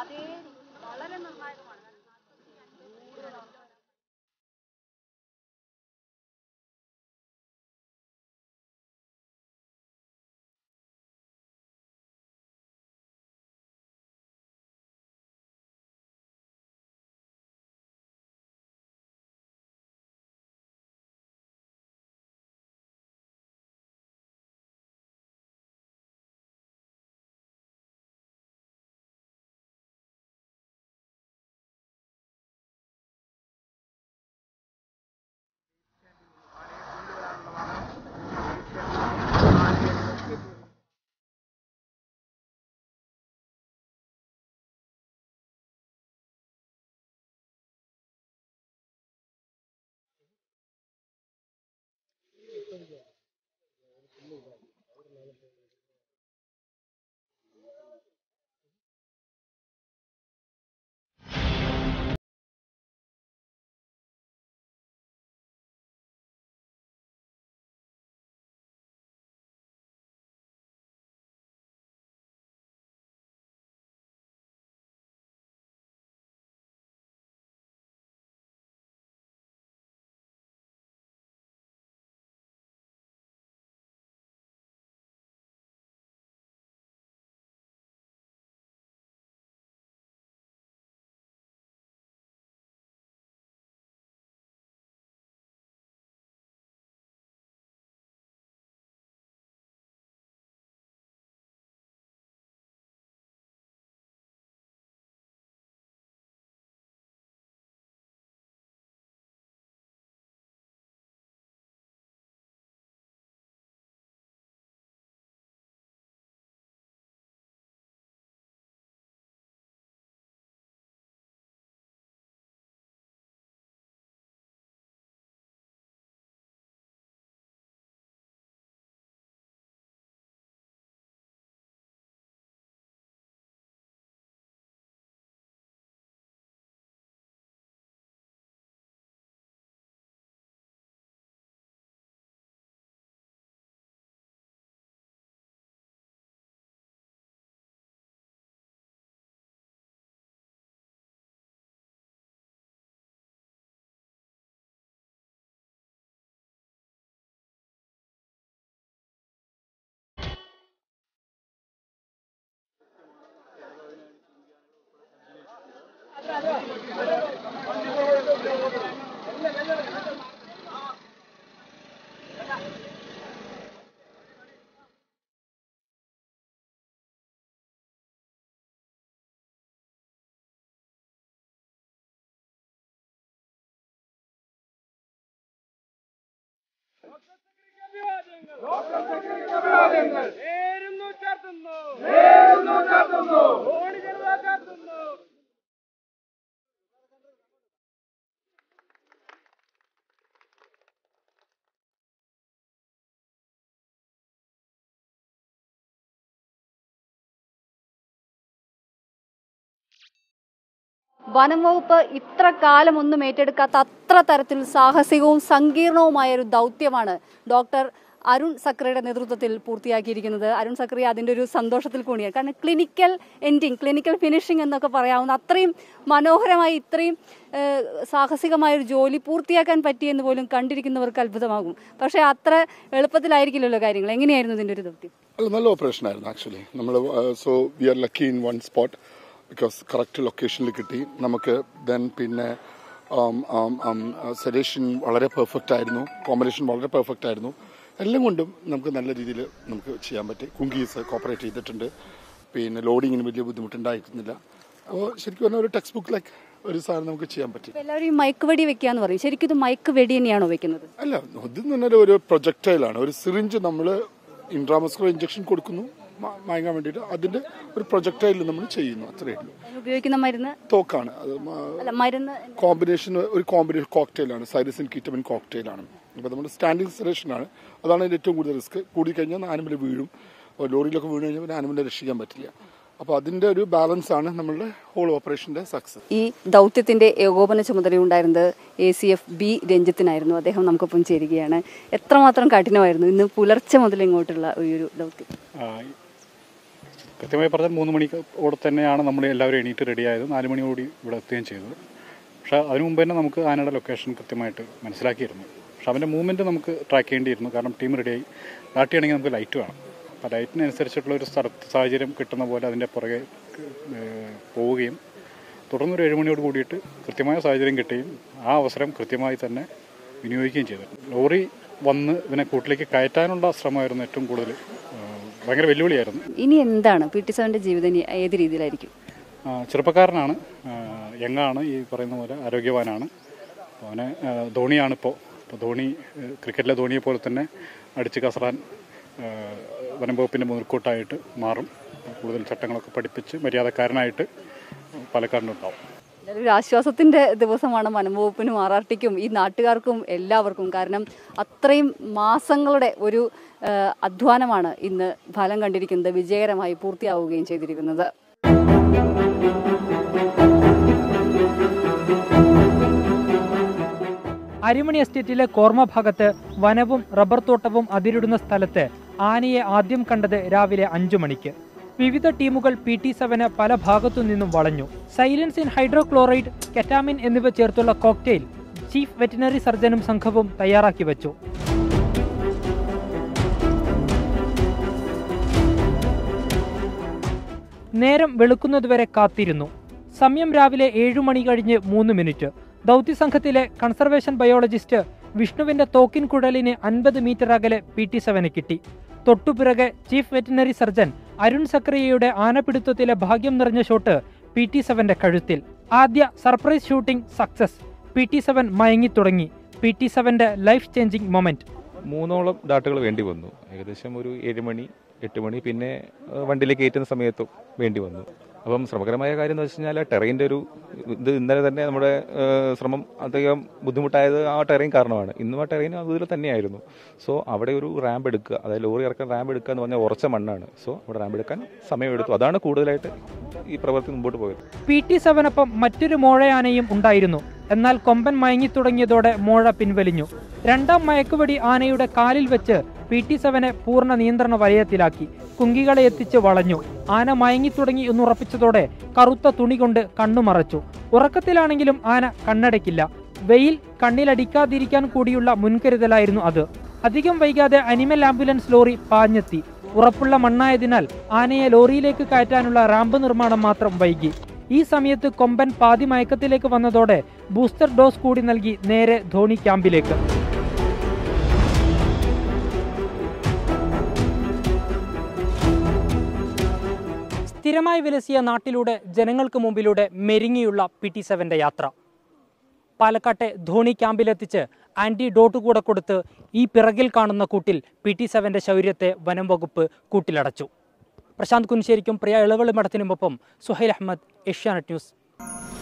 അതേ വളരെ നിർണായകമാണ് നേരുന്നു ചേർത്തുന്നു നേരുന്നു ചേർത്തുന്നു ഓണി ചെറുതാ ചേർത്തുന്നു വനം വകുപ്പ് ഇത്ര കാലം ഒന്നും ഏറ്റെടുക്കാത്ത അത്ര തരത്തിൽ സാഹസികവും സങ്കീർണവുമായ ഒരു ദൗത്യമാണ് ഡോക്ടർ അരുൺ സക്രയുടെ നേതൃത്വത്തിൽ പൂർത്തിയാക്കിയിരിക്കുന്നത് അരുൺ സക്രിയ അതിന്റെ ഒരു സന്തോഷത്തിൽ കൂടിയാണ് കാരണം ക്ലിനിക്കൽ എൻഡിങ് ക്ലിനിക്കൽ ഫിനിഷിംഗ് എന്നൊക്കെ പറയാവുന്ന അത്രയും മനോഹരമായി ഇത്രയും ഏഹ്, സാഹസികമായ ഒരു ജോലി പൂർത്തിയാക്കാൻ പറ്റിയെന്ന് പോലും കണ്ടിരിക്കുന്നവർക്ക് അത്ഭുതമാകും പക്ഷേ അത്ര എളുപ്പത്തിലായിരിക്കില്ലല്ലോ കാര്യങ്ങൾ എങ്ങനെയായിരുന്നു ഇതിന്റെ ഒരു ദൗത്യം അല്ല നല്ല ഓപ്പറേഷൻ ആയിരുന്നു ആക്ച്വലി നമ്മൾ so we are lucky in one spot because correct ലൊക്കേഷനിൽ കിട്ടി നമുക്ക് ദെൻ പിന്നെ സെലേഷൻ വളരെ പെർഫെക്റ്റ് ആയിരുന്നു കോമ്പിനേഷൻ വളരെ പെർഫെക്റ്റ് ആയിരുന്നു എല്ലാം കൊണ്ടും നമുക്ക് നല്ല രീതിയിൽ നമുക്ക് ചെയ്യാൻ പറ്റി കുങ്കീസ് കോപ്പറേറ്റ് ചെയ്തിട്ടുണ്ട് പിന്നെ ലോഡിങ്ങിന് വലിയ ബുദ്ധിമുട്ടുണ്ടായിരുന്നില്ല അപ്പോൾ ശരിക്കും പറഞ്ഞാൽ ഒരു ടെക്സ്റ്റ് ബുക്ക് ലൈക്ക് ഒരു സാധനം നമുക്ക് ചെയ്യാൻ പറ്റി ഇപ്പൊ എല്ലാവരും ഈ മയക്ക് വെടി വെക്കാന്ന് പറയും ശരിക്കും ഇത് മയക്ക് വെടി തന്നെയാണോ വെക്കുന്നത് അല്ല ഇതെന്ന് പറഞ്ഞാൽ ഒരു പ്രൊജക്ടൈലാണ് ഒരു സിറിഞ്ച് നമ്മൾ ഇൻട്രാമസ്കുലർ ഇഞ്ചക്ഷൻ കൊടുക്കുന്നു മ- മയങ്ങാൻ വേണ്ടിയിട്ട് അതിന്റെ ഒരു പ്രൊജക്ടൈൽ നമ്മൾ ചെയ്യുന്നു അത്രയേ ഉള്ളൂ അതിന് ഉപയോഗിക്കുന്ന മരുന്ന് തോക്കാണ് അത് മ- അല്ല മരുന്ന് കോമ്പിനേഷൻ ഒരു കോമ്പിനേഷൻ കോക്ടെയിലാണ് സൈറസിൻ കീറ്റമിൻ കോക്ടെയിലാണ് അപ്പോൾ നമ്മുടെ സ്റ്റാൻഡിംഗ് സെലക്ഷനാണ് അതാണ് അതിന്റെ ഏറ്റവും കൂടുതൽ റിസ്ക് കൂടി കഴിഞ്ഞാൽ ആനിമൽ വീഴും അപ്പോൾ ലോറിയിലൊക്കെ വീണ് കഴിഞ്ഞാൽ പിന്നെ ആനിമലിനെ രക്ഷിക്കാൻ പറ്റില്ല അപ്പോൾ അതിന്റെ ഒരു ബാലൻസ് ആണ് നമ്മളുടെ ഹോൾ ഓപ്പറേഷന്റെ സക്സസ് ഈ ദൗത്യത്തിന്റെ ഏകോപന ചുമതലയുണ്ടായിരുന്നത് എ സി എഫ് ബി രഞ്ജിത്തിനായിരുന്നു അദ്ദേഹം നമുക്കൊപ്പം ചേരുകയാണ് എത്രമാത്രം കഠിനമായിരുന്നു ഇന്ന് പുലർച്ചെ മുതൽ ഇങ്ങോട്ടുള്ള ഈ ഒരു ദൗത്യം ആ, കൃത്യമായി പറഞ്ഞാൽ മൂന്ന് മണിക്കോടെ തന്നെയാണ് നമ്മൾ എല്ലാവരും എണീറ്റ് റെഡിയായത് നാല് മണിയോടി ഇവിടെ എത്തുകയും ചെയ്തത് പക്ഷേ അതിനു മുമ്പ് തന്നെ നമുക്ക് ആനയുടെ ലൊക്കേഷൻ കൃത്യമായിട്ട് മനസ്സിലാക്കിയിരുന്നു പക്ഷെ അവൻ്റെ മൂവ്മെൻറ്റ് നമുക്ക് ട്രാക്ക് ചെയ്യേണ്ടിയിരുന്നു കാരണം ടീം റെഡിയായി നാട്ടിയാണെങ്കിൽ നമുക്ക് ലൈറ്റ് വേണം അപ്പോൾ ലൈറ്റിനനുസരിച്ചിട്ടുള്ള ഒരു സ്ഥലത്ത് സാഹചര്യം കിട്ടുന്ന പോലെ അതിൻ്റെ പുറകെ ഏഹ്, പോവുകയും തുടർന്ന് ഒരു ഏഴുമണിയോട് കൂടിയിട്ട് കൃത്യമായ സാഹചര്യം കിട്ടുകയും ആ അവസരം കൃത്യമായി തന്നെ വിനിയോഗിക്കുകയും ചെയ്തു ലോറി വന്ന് ഇവനെ കൂട്ടിലേക്ക് കയറ്റാനുള്ള ശ്രമമായിരുന്നു ഏറ്റവും കൂടുതൽ ഏഹ്, ഭയങ്കര വെല്ലുവിളിയായിരുന്നു ഇനി എന്താണ് പി ടി സെവന്റെ ജീവിതം ഇനി ഏത് രീതിയിലായിരിക്കും ആ, ചെറുപ്പക്കാരനാണ് ആ, യങ്ങാണ് ഈ പറയുന്ന പോലെ ആരോഗ്യവാനാണ് അപ്പോൾ അവന് ആ, ധോണിയാണിപ്പോൾ ഇപ്പോൾ ധോണി ഏ, ക്രിക്കറ്റിലെ ധോണിയെ പോലെ തന്നെ അടിച്ച് കസറാൻ ആ, വനംവകുപ്പിൻ്റെ മുതൽക്കൂട്ടായിട്ട് മാറും കൂടുതൽ ചട്ടങ്ങളൊക്കെ പഠിപ്പിച്ച് മര്യാദക്കാരനായിട്ട് പാലക്കാടിനുണ്ടാവും ഒരു ആശ്വാസത്തിന്റെ ദിവസമാണ് വനംവകുപ്പിനും ആർ ആർ ടിക്കും ഈ നാട്ടുകാർക്കും എല്ലാവർക്കും കാരണം അത്രയും മാസങ്ങളുടെ ഒരു ആ, അധ്വാനമാണ് ഇന്ന് ഫലം കണ്ടിരിക്കുന്നത് വിജയകരമായി പൂർത്തിയാവുകയും ചെയ്തിരിക്കുന്നത് അരിമണി എസ്റ്റേറ്റിലെ കോർമ ഭാഗത്ത് വനവും റബ്ബർ തോട്ടവും അതിരിടുന്ന സ്ഥലത്ത് ആനയെ ആദ്യം കണ്ടത് രാവിലെ അഞ്ചു മണിക്ക് വിവിധ ടീമുകൾ പി ടി സെവന് പല ഭാഗത്തു നിന്നും വളഞ്ഞു സൈലൻസ് ഇൻ ഹൈഡ്രോക്ലോറൈഡ് കെറ്റാമിൻ എന്നിവ ചേർത്തുള്ള കോക്ടെയിൽ ചീഫ് വെറ്റിനറി സർജനും സംഘവും തയ്യാറാക്കി വെച്ചു നേരം വെളുക്കുന്നതുവരെ കാത്തിരുന്നു സമയം രാവിലെ ഏഴു മണി കഴിഞ്ഞ് മൂന്ന് മിനിറ്റ് ദൗത്യസംഘത്തിലെ കൺസർവേഷൻ ബയോളജിസ്റ്റ് വിഷ്ണുവിന്റെ തോക്കിൻ കുഴലിന് അൻപത് മീറ്റർ അകലെ പി ടി സെവന് കിട്ടി തൊട്ടുപിറകെ ചീഫ് വെറ്റിനറി സർജൻ അരുൺ സക്രിയയുടെ ആനപിടുത്തത്തിലെ ഭാഗ്യം നിറഞ്ഞ ഷോട്ട് പി ടി സെവന്റെ കഴുത്തിൽ ആദ്യ surprise shooting success P T seven മയങ്ങിത്തുടങ്ങി പി ടി സെവന്റെ ലൈഫ് ചേഞ്ചിങ് മൊമെന്റ് മൂന്നോളം ഡാട്ടുകൾ വേണ്ടി വന്നു ഏകദേശം ഒരു ഏഴ് മണി എട്ട് മണി പിന്നെ ഏഹ്, വണ്ടിയിലേക്ക് കയറ്റുന്ന സമയത്തും വേണ്ടി വന്നു അപ്പം ശ്രമകരമായ കാര്യം എന്ന് വെച്ച് കഴിഞ്ഞാൽ ടെറൈൻ്റെ ഒരു ഇത് ഇന്നലെ തന്നെ നമ്മുടെ ഏഹ്, ശ്രമം അധികം ബുദ്ധിമുട്ടായത് ആ ടെറൈൻ കാരണമാണ് ഇന്നും ആ ടെറൈൻ അതുപോലെ തന്നെയായിരുന്നു സോ അവിടെ ഒരു റാമ്പ് എടുക്കുക അതായത് ലോറി ഇറക്കാൻ റാമ്പ് എടുക്കുക എന്ന് പറഞ്ഞാൽ ഉറച്ച മണ്ണാണ് സോ അവിടെ റാമ്പ് എടുക്കാൻ സമയമെടുത്തു അതാണ് കൂടുതലായിട്ട് ഈ പ്രവൃത്തി മുമ്പോട്ട് പോയത് പി ടി സെവനൊപ്പം മറ്റൊരു മോഴയാനയും ഉണ്ടായിരുന്നു എന്നാൽ കൊമ്പൻ മയങ്ങിത്തുടങ്ങിയതോടെ മോഴ പിൻവലിഞ്ഞു രണ്ടാം മയക്കുവെടി ആനയുടെ കാലിൽ വെച്ച് പി ടി സെവനെ പൂർണ്ണ നിയന്ത്രണ വലയത്തിലാക്കി കുങ്കികളെ എത്തിച്ച് വളഞ്ഞു ആന മയങ്ങിത്തുടങ്ങി എന്നുറപ്പിച്ചതോടെ കറുത്ത തുണി കൊണ്ട് കണ്ണുമറച്ചു ഉറക്കത്തിലാണെങ്കിലും ആന കണ്ണടയ്ക്കില്ല വെയിൽ കണ്ണിലടിക്കാതിരിക്കാൻ കൂടിയുള്ള മുൻകരുതലായിരുന്നു അത് അധികം വൈകാതെ അനിമൽ ആംബുലൻസ് ലോറി പാഞ്ഞെത്തി ഉറപ്പുള്ള മണ്ണായതിനാൽ ആനയെ ലോറിയിലേക്ക് കയറ്റാനുള്ള റാമ്പ് നിർമ്മാണം മാത്രം വൈകി ഈ സമയത്ത് കൊമ്പൻ പാതി മയക്കത്തിലേക്ക് വന്നതോടെ ബൂസ്റ്റർ ഡോസ് കൂടി നൽകി നേരെ ധോണി ക്യാമ്പിലേക്ക് സ്ഥിരമായി വിലസിയ നാട്ടിലൂടെ ജനങ്ങൾക്ക് മുമ്പിലൂടെ മെരുങ്ങിയുള്ള പി ടി സെവന്റെ യാത്ര പാലക്കാട്ടെ ധോണി ക്യാമ്പിലെത്തിച്ച് ആന്റി ഡോട്ട് കൂടെ കൊടുത്ത് ഈ പിറകിൽ കാണുന്ന കൂട്ടിൽ പി ടി സെവന്റെ ശൗര്യത്തെ വനം വകുപ്പ് കൂട്ടിലടച്ചു പ്രശാന്ത് കുനിശ്ശേരിക്കും പ്രിയ ഇളവളി മഠത്തിനുമൊപ്പം സുഹൈൽ അഹമ്മദ് ഏഷ്യാനെറ്റ് ന്യൂസ്